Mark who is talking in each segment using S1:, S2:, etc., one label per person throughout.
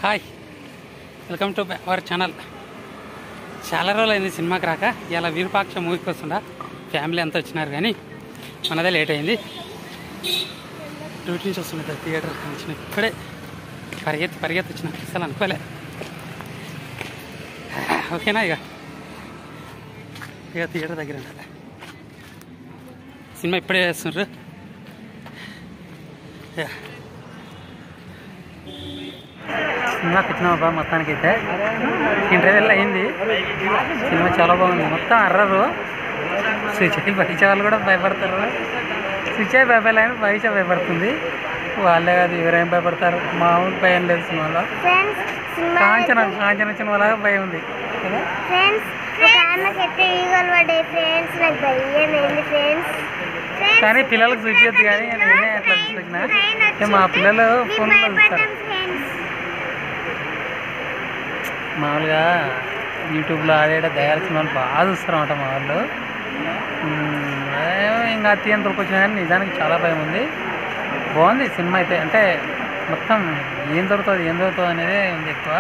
S1: Hi welcome to our channel చాలా రోజులు అయింది సినిమాకి రాక ఇలా విరూపాక్ష మూవీకి వస్తుండా ఫ్యామిలీ అంతా వచ్చినారు కానీ మనదే లేట్ అయింది డ్యూటీ నుంచి వస్తుంది థియేటర్ వచ్చిన ఇప్పుడే పరిగెత్తి పరిగెత్తి వచ్చిన అసలు అనుకోలే ఓకేనా ఇక ఇక థియేటర్ దగ్గర ఉండాలి సినిమా ఇప్పుడే వేస్తున్నారు ఇక సినిమాకి వచ్చినామబ్బా మొత్తానికి అయితే ఇంటర్వెల్ అయింది సినిమా చాలా బాగుంది మొత్తం అర్రరు స్విచ్ అయ్యి బయట వాళ్ళు కూడా భయపడతారు స్విచ్ అయ్యి భయపడలేని బయట భయపడుతుంది వాళ్ళే కాదు ఎవరేం భయపడతారు మామూలు భయం లేదు సినిమాలో
S2: ఫ్రెండ్స్ సినిమా
S1: కాంచన కాంచన సినిమాలాగా భయం ఉంది కదా
S2: ఫ్రెండ్స్ ఒక ఆమెకి ఎట్లా ఈగలు పడ్డాయి ఫ్రెండ్స్ నాకు భయం ఏంది ఫ్రెండ్స్
S1: కానీ పిల్లలకు చూపించద్దు కానీ నేనే అట్లా చూసిన అంటే మా పిల్లలు ఫోన్లో చూస్తారు
S2: ఫ్రెండ్స్
S1: మామూలుగా యూట్యూబ్లో ఆడేట దయాల సినిమాలు బాగా చూస్తారన్నమాట మా వాళ్ళు మ్మ్, ఏమో ఇంకా అతి ఎంతవరకు వచ్చినా కానీ నిజానికి చాలా భయం ఉంది బాగుంది సినిమా అయితే అంటే మొత్తం ఏం దొరుకుతుంది ఏం దొరుకుతుంది అనేది ఉంది ఎక్కువ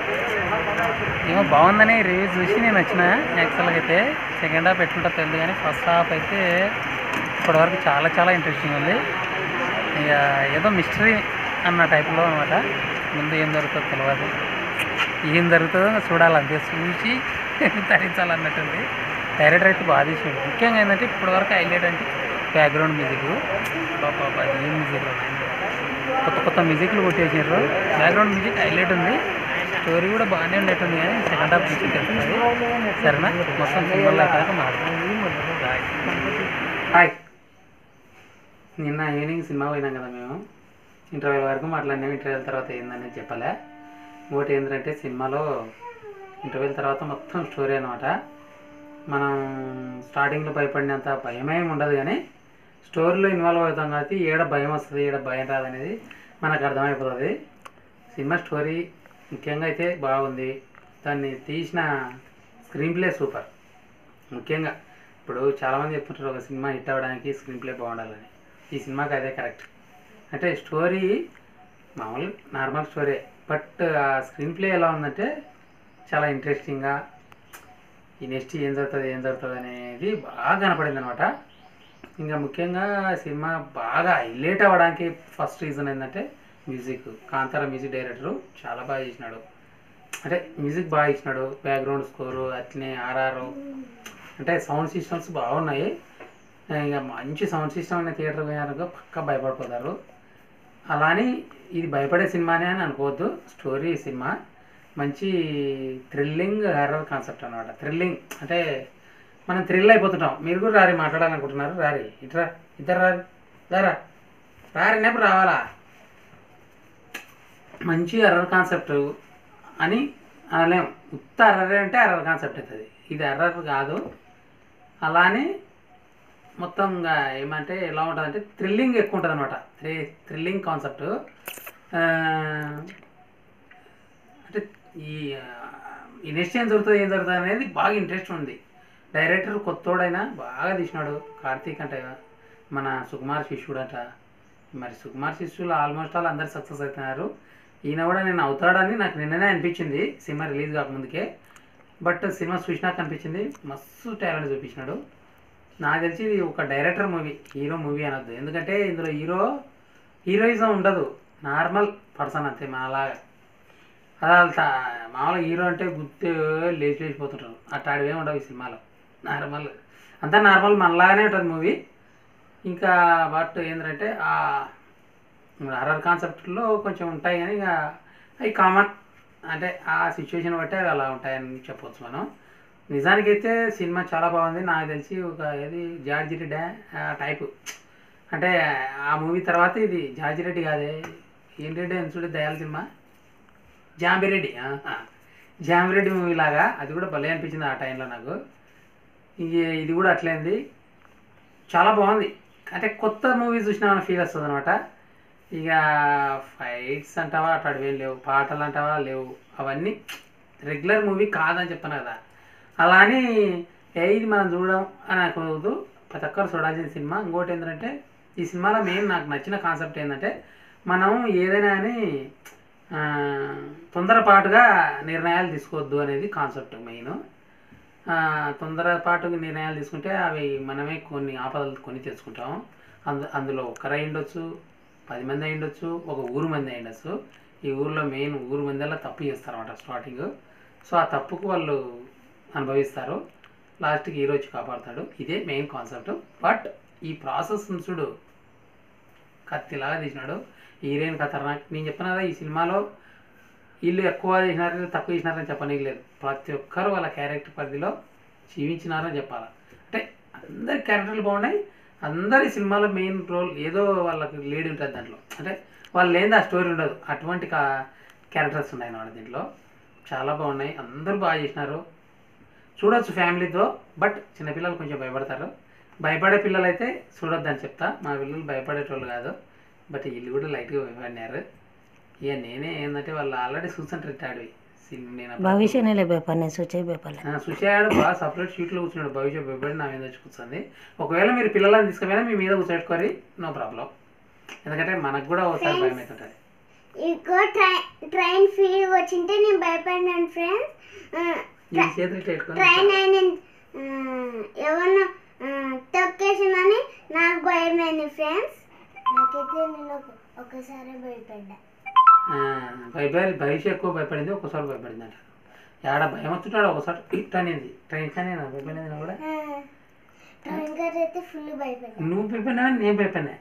S1: ఏమో బాగుందని రివ్యూ చూసి నేను వచ్చిన యాక్చువల్గా అయితే సెకండ్ హాఫ్ ఎట్లుంటో తెలియదు కానీ ఫస్ట్ హాఫ్ అయితే ఇప్పటివరకు చాలా చాలా ఇంట్రెస్టింగ్ ఉంది ఇక ఏదో మిస్టరీ అన్న టైప్లో అనమాట ముందు ఏం జరుగుతుందో తెలియదు ఏం జరుగుతుందో చూడాలంతే చూసి తరించాలన్నట్టుంది డైరెక్టర్ అయితే బాగా తీసిండు ముఖ్యంగా ఏంటంటే ఇప్పటివరకు హైలైట్ అంటే బ్యాక్గ్రౌండ్ మ్యూజిక్ బాబా ఏం మ్యూజిక్ కొత్త కొత్త మ్యూజిక్లు కొట్టేసారు బ్యాక్గ్రౌండ్ మ్యూజిక్ హైలైట్ ఉంది స్టోరీ కూడా బాగానే ఉండేటుంది కానీ సెకండ్ హాఫ్ మ్యూజిక్ వెళ్తుంది సరేనా మొత్తం సినిమాలో కాక మాట్లాడుతుంది హాయ్ నిన్న ఈవినింగ్ సినిమా పోయినాం కదా మేము ఇంటర్వ్యూల వరకు మాట్లాడినాం ఇంటర్వ్యూల తర్వాత ఏందనేది చెప్పలే ఇంకోటి ఏంటంటే సినిమాలో ఇంటర్వ్యూల తర్వాత మొత్తం స్టోరీ అనమాట మనం స్టార్టింగ్లో భయపడినంత భయమేం ఉండదు కానీ స్టోరీలో ఇన్వాల్వ్ అవుతాం కాబట్టి ఏడ భయం వస్తుంది ఏడ భయం రాదనేది మనకు అర్థమైపోతుంది సినిమా స్టోరీ ముఖ్యంగా అయితే బాగుంది దాన్ని తీసిన స్క్రీన్ ప్లే సూపర్ ముఖ్యంగా ఇప్పుడు చాలామంది చెప్తుంటారు ఒక సినిమా హిట్ అవ్వడానికి స్క్రీన్ ప్లే బాగుండాలని ఈ సినిమాకి అదే కరెక్ట్ అంటే స్టోరీ మామూలు నార్మల్ స్టోరీ బట్ ఆ స్క్రీన్ ప్లే ఎలా ఉందంటే చాలా ఇంట్రెస్టింగ్గా ఈ నెక్స్ట్ ఏం జరుగుతుంది ఏం జరుగుతుంది అనేది బాగా కనపడింది అనమాట ఇంకా ముఖ్యంగా సినిమా బాగా హైలైట్ అవ్వడానికి ఫస్ట్ రీజన్ ఏంటంటే మ్యూజిక్ కాంతార మ్యూజిక్ డైరెక్టరు చాలా బాగా చేసినాడు అంటే మ్యూజిక్ బాగా ఇచ్చినాడు బ్యాక్గ్రౌండ్ స్కోరు అట్లనే ఆర్ఆర్ అంటే సౌండ్ సిస్టమ్స్ బాగున్నాయి ఇంకా మంచి సౌండ్ సిస్టమ్ అనే థియేటర్ పోయినారు పక్కా భయపడిపోతారు అలాని ఇది భయపడే సినిమానే అని అనుకోవద్దు స్టోరీ సినిమా మంచి థ్రిల్లింగ్ హర్రర్ కాన్సెప్ట్ అనమాట థ్రిల్లింగ్ అంటే మనం థ్రిల్ అయిపోతుంటాం మీరు కూడా రారి మాట్లాడాలనుకుంటున్నారు రారి ఇట్రా ఇద్దరు రారి రారా రారి నెప్పుడు రావాలా మంచి అర్రర్ కాన్సెప్ట్ అని అనలేం ఉత్త అర్రర్ అంటే అర్రర్ కాన్సెప్ట్ అవుతుంది ఇది అర్రర్ కాదు అలానే మొత్తం ఇంకా ఏమంటే ఎలా ఉంటుంది అంటే థ్రిల్లింగ్ ఎక్కువ ఉంటుంది అనమాట థ్రి థ్రిల్లింగ్ కాన్సెప్ట్ అంటే ఈ ఆ, ఈ నెక్స్ట్ ఏం జరుగుతుంది ఏం జరుగుతుంది అనేది బాగా ఇంట్రెస్ట్ ఉంది డైరెక్టర్ కొత్తోడైనా బాగా తీసినాడు కార్తీక్ అంటే మన సుకుమార్ శిష్యుడు అంట మరి సుకుమార్ శిష్యులు ఆల్మోస్ట్ ఆల్ అందరు సక్సెస్ అవుతున్నారు ఈయన కూడా నేను అవుతాడని నాకు నిన్ననే అనిపించింది సినిమా రిలీజ్ కాకముందుకే బట్ సినిమా చూసినాక అనిపించింది మస్తు టాలెంట్ చూపించినాడు నాకు తెలిసి ఇది ఒక డైరెక్టర్ మూవీ హీరో మూవీ అనొద్దు ఎందుకంటే ఇందులో హీరో హీరోయిజం ఉండదు నార్మల్ పర్సన్ అంతే మనలాగా అదంతా మామూలుగా హీరో అంటే గుర్తు లేచి లేచిపోతుంటారు అట్టాడివే ఉండవు ఈ సినిమాలో నార్మల్ అంతా నార్మల్ మనలాగానే ఉంటుంది మూవీ ఇంకా బట్ ఏంటంటే ఆ హర్రర్ కాన్సెప్ట్లో కొంచెం ఉంటాయి కానీ ఇక అవి కామన్ అంటే ఆ సిచ్యువేషన్ బట్టి అవి అలా ఉంటాయని చెప్పవచ్చు మనం నిజానికైతే సినిమా చాలా బాగుంది నాకు తెలిసి ఒక ఏది జార్జి రెడ్డి టైపు అంటే ఆ మూవీ తర్వాత ఇది జార్జి రెడ్డి కాదే ఏం రెడ్డి అని చూడే దయాల సినిమా జాంబిరెడ్డి ఆహా. జాంబిరెడ్డి మూవీ లాగా అది కూడా భలే అనిపించింది ఆ టైంలో నాకు ఇంక ఇది కూడా అట్లయింది చాలా బాగుంది అంటే కొత్త మూవీ చూసిన ఫీల్ వస్తుంది అనమాట ఇక ఫైట్స్ అంటావా అట్లాంటివి ఏం లేవు పాటలు అంటావా లేవు అవన్నీ రెగ్యులర్ మూవీ కాదని చెప్పాను కదా అలా అని ఏ ఇది మనం చూడడం అని అనుకోవద్దు ప్రతి ఒక్కరు చూడాల్సిన సినిమా ఇంకోటి ఏంటంటే ఈ సినిమాలో మెయిన్ నాకు నచ్చిన కాన్సెప్ట్ ఏంటంటే మనం ఏదైనా అని ఆ, తొందరపాటుగా నిర్ణయాలు తీసుకోవద్దు అనేది కాన్సెప్ట్ మెయిన్ తొందరపాటుగా నిర్ణయాలు తీసుకుంటే అవి మనమే కొన్ని ఆపదలు కొని తెచ్చుకుంటాం అందు అందులో ఒక్కరై ఉండొచ్చు పది మంది అయి ఉండొచ్చు ఒక ఊరు మంది అయి ఉండొచ్చు ఈ ఊర్లో మెయిన్ ఊరు మంది అలా తప్పు చేస్తారు అన్నమాట స్టార్టింగ్ సో ఆ తప్పుకు వాళ్ళు అనుభవిస్తారు లాస్ట్కి హీరో వచ్చి కాపాడుతాడు ఇదే మెయిన్ కాన్సెప్ట్ బట్ ఈ ప్రాసెస్ చూడు కత్తిలాగా తీసినాడు హీరోయిన్ ఖతర్నాక్ నేను చెప్పిన కదా ఈ సినిమాలో వీళ్ళు ఎక్కువ చేసినారు వీళ్ళు తక్కువ చేసినారని చెప్పనీకి లేదు ప్రతి ఒక్కరు వాళ్ళ క్యారెక్టర్ పరిధిలో జీవించినారని చెప్పాలి అంటే అందరి క్యారెక్టర్లు బాగున్నాయి అందరి సినిమాలో మెయిన్ రోల్ ఏదో వాళ్ళకి లీడ్ ఉంటుంది దాంట్లో అంటే వాళ్ళు లేని ఆ స్టోరీ ఉండదు అటువంటి కా క్యారెక్టర్స్ ఉన్నాయి అన్నమాట దీంట్లో చాలా బాగున్నాయి అందరూ బాగా చేసినారు చూడొచ్చు ఫ్యామిలీతో బట్ చిన్నపిల్లలు కొంచెం భయపడతారు భయపడే పిల్లలు అయితే చూడొద్దని చెప్తా మా పిల్లలు భయపడేటోళ్ళు కాదు బట్ వీళ్ళు కూడా లైట్గా భయపడినారు ఇక నేనే ఏంటంటే వాళ్ళు ఆల్రెడీ చూస్తుంటారు రిటార్డ్ సినిమా నేను అప్పుడు-
S3: భవిష్యనే భయపడి నేను సూచే భయపడలే
S1: ఆ, సుషాడు బాగా సపరేట్ షీట్లో కూర్చున్నాడు భవిష్యత్ భయపడి నా మీద వచ్చి కూర్చుంది ఒకవేళ మీరు పిల్లలని తీసుకుపోయినా మీ మీద కూర్చోబెట్టుకోరి నో ప్రాబ్లం ఎందుకంటే మనకు కూడా ఒకసారి భయం అవుతుంటుంది
S2: ఇంకో ట్రైన్ ట్రైన్ ఫీల్ వచ్చింటే నేను భయపడినాను ఫ్రెండ్స్
S1: ఈ చేతులు ఇట్లా పెట్టుకొని
S2: ట్రైన్ అయిన ఎవరన్నా తొక్కేసిందని నాకు భయమైంది ఫ్రెండ్స్ నాకైతే నేను ఒక- ఒకసారి భయపడ్డా
S1: ఆ, భయపడి భవిష్యత్ ఎక్కువ భయపడింది ఒక్కసారి భయపడింది అంట ఆడ భయం వచ్చుంటాడు ఒకసారి ఇట్ అనేది ట్రైన్ కానీ భయపడింది నా కూడా
S2: ట్రైన్ గారు అయితే ఫుల్ భయపడ్డా
S1: నువ్వు భయపడినా నేను భయపడినా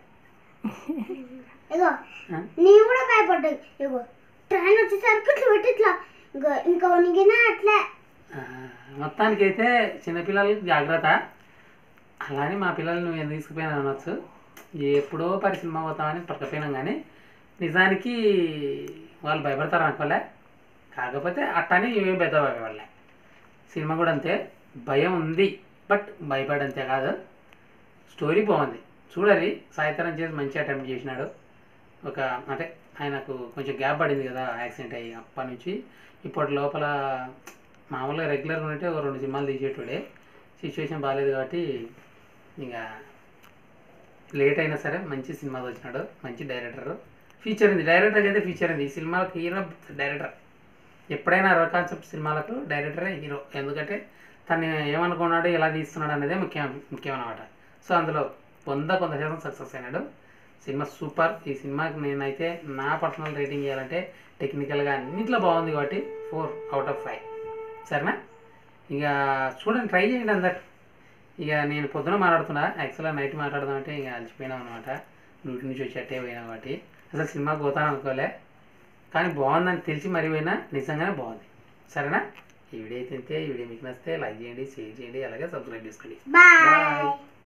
S2: ఇగో
S1: ఆ?
S2: నేను కూడా భయపడ్డా ఇగో ట్రైన్ వచ్చేసరికి ఇట్లా పెట్టి ఇట్లా ఇగో ఇంకా వణిగినా అట్లా
S1: ఆ, మొత్తానికైతే చిన్నపిల్లలకి జాగ్రత్త అలానే మా పిల్లల్ని నువ్వు ఎందుకు తీసుకుపోయినా అనొచ్చు ఎప్పుడో పరి సినిమా పోతామని పట్టుకపోయినాం కానీ నిజానికి వాళ్ళు భయపడతారు అనుకోలే కాకపోతే అట్టని ఏం పెద్ద భయపడలే సినిమా కూడా అంతే భయం ఉంది బట్ భయపడంతే కాదు స్టోరీ బాగుంది చూడరి సాయితరం చేసి మంచి అటెంప్ట్ చేసినాడు ఒక అంటే ఆయనకు కొంచెం గ్యాప్ పడింది కదా యాక్సిడెంట్ అయ్యి అప్పటి నుంచి ఇప్పటి లోపల మామూలుగా రెగ్యులర్గా ఉంటే ఒక రెండు సినిమాలు తీసేటోడే సిచ్యువేషన్ బాగాలేదు కాబట్టి ఇంకా లేట్ అయినా సరే మంచి సినిమా వచ్చినాడు మంచి డైరెక్టర్ ఫీచర్ ఉంది డైరెక్టర్ అయితే ఫీచర్ ఉంది ఈ సినిమాలకు హీరో డైరెక్టర్ ఎప్పుడైనా అరవై కాన్సెప్ట్ సినిమాలకు డైరెక్టరే హీరో ఎందుకంటే తను ఏమనుకున్నాడు ఎలా తీస్తున్నాడు అనేది ముఖ్యం ముఖ్యం అనమాట సో అందులో వంద కొంత శాతం సక్సెస్ అయినాడు సినిమా సూపర్ ఈ సినిమాకి నేనైతే నా పర్సనల్ రేటింగ్ ఇవ్వాలంటే టెక్నికల్గా అన్నింటిలో బాగుంది కాబట్టి ఫోర్ అవుట్ ఆఫ్ ఫైవ్ సరేనా ఇక చూడండి ట్రై చేయండి అందరు ఇక నేను పొద్దున మాట్లాడుతున్నా యాక్చువల్గా నైట్ మాట్లాడదామంటే ఇక అలసిపోయినాం అనమాట డ్యూటీ నుంచి వచ్చి అట్టే పోయినా కాబట్టి అసలు సినిమాకి పోతాను అనుకోలే కానీ బాగుందని తెలిసి మరీ పోయినా నిజంగానే బాగుంది సరేనా ఈ వీడియో అయితే ఇంతే. ఈ వీడియో మీకు నచ్చితే లైక్ చేయండి షేర్ చేయండి అలాగే సబ్స్క్రైబ్ చేసుకోండి
S2: బాయ్
S1: బాయ్